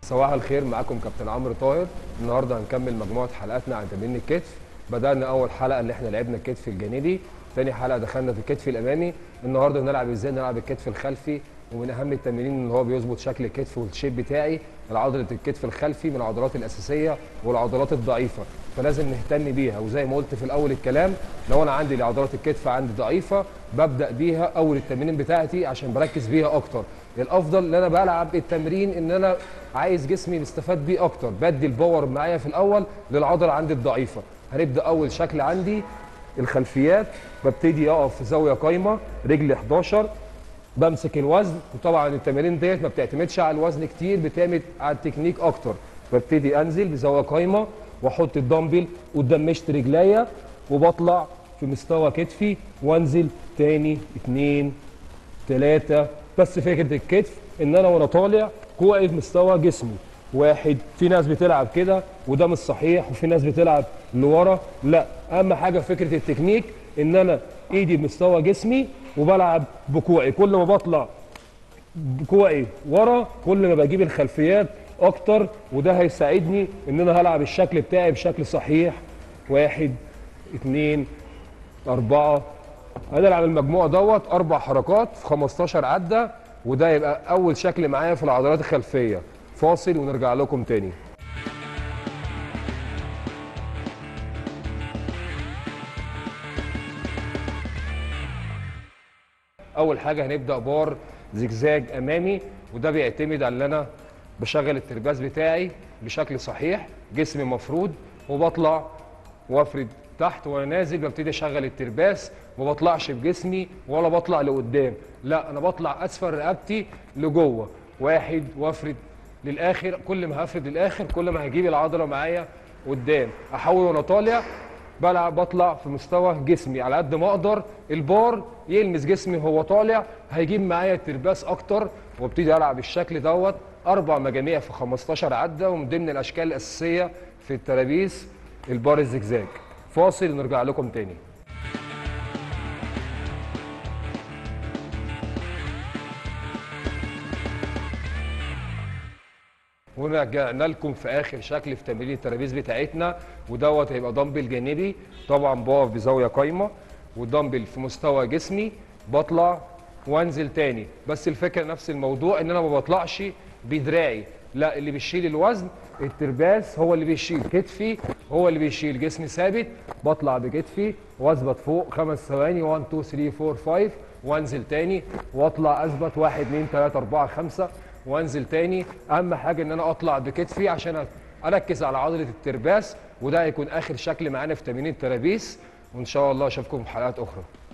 صباح الخير معاكم كابتن عمرو طاهر النهارده هنكمل مجموعه حلقاتنا عن تمرين الكتف بدانا اول حلقه اللي احنا لعبنا الكتف الجانبي تاني حلقه دخلنا في الكتف الامامي النهارده بنلعب ازاي نلعب الكتف الخلفي ومن اهم التمارين ان هو بيظبط شكل الكتف والشيب بتاعي عضله الكتف الخلفي من العضلات الاساسيه والعضلات الضعيفه فلازم نهتم بيها وزي ما قلت في الاول الكلام لو انا عندي عضلات الكتف عندي ضعيفه ببدا بيها اول التمارين بتاعتي عشان بركز بيها اكتر الافضل ان انا بلعب التمرين ان انا عايز جسمي يستفاد بيه اكتر بدي الباور معايا في الاول للعضله عندي الضعيفه هنبدا اول شكل عندي الخلفيات ببتدي اقف في زاويه قايمه رجل 11 بمسك الوزن وطبعا التمارين ديت ما بتعتمدش على الوزن كتير بتعتمد على التكنيك اكتر ببتدي انزل بزاويه قايمه واحط الدمبل قدام مشط رجليا وبطلع في مستوى كتفي وانزل تاني اتنين تلاته بس فكره الكتف ان انا وانا طالع كوعي في مستوى جسمي واحد في ناس بتلعب كده وده مش صحيح وفي ناس بتلعب لورا لا اهم حاجه فكره التكنيك ان انا ايدي بمستوى جسمي وبلعب بكوعي كل ما بطلع بكوعي ورا كل ما بجيب الخلفيات اكتر وده هيساعدني ان انا هلعب الشكل بتاعي بشكل صحيح واحد اتنين اربعة هنلعب المجموع دوت اربع حركات في 15 عدة وده يبقى اول شكل معايا في العضلات الخلفية فاصل ونرجع لكم تاني اول حاجه هنبدا بار زجزاج امامي وده بيعتمد على ان انا بشغل الترباس بتاعي بشكل صحيح جسمي مفرود وبطلع وافرد تحت وانا نازل ببتدي اشغل الترباس ما بطلعش بجسمي ولا بطلع لقدام لا انا بطلع اسفل رقبتي لجوه واحد وافرد للاخر كل ما هفرد للاخر كل ما هجيب العضله معايا قدام احاول وانا طالع بلعب بطلع في مستوى جسمي على قد ما اقدر البار يلمس جسمي وهو طالع هيجيب معايا الترباس اكتر وابتدي العب الشكل دوت اربع مجاميع في 15 عده ومن ضمن الاشكال الاساسيه في الترابيس البار الزجزاج فاصل ونرجع لكم تاني ورجعنا لكم في اخر شكل في تمرين الترابيز بتاعتنا ودوت هيبقى دمبل جانبي طبعا بقف بزاويه قايمه والدمبل في مستوى جسمي بطلع وانزل تاني بس الفكره نفس الموضوع ان انا ما بطلعش بدراعي لا اللي بيشيل الوزن الترباس هو اللي بيشيل كتفي هو اللي بيشيل جسمي ثابت بطلع بكتفي واثبت فوق خمس ثواني 1 2 3 4 5 وانزل تاني واطلع اثبت 1 2 3 4 5 وانزل تاني اهم حاجه ان انا اطلع بكتفي عشان اركز على عضله الترباس وده هيكون اخر شكل معانا في تمرين الترابيس وان شاء الله اشوفكم في حلقات اخرى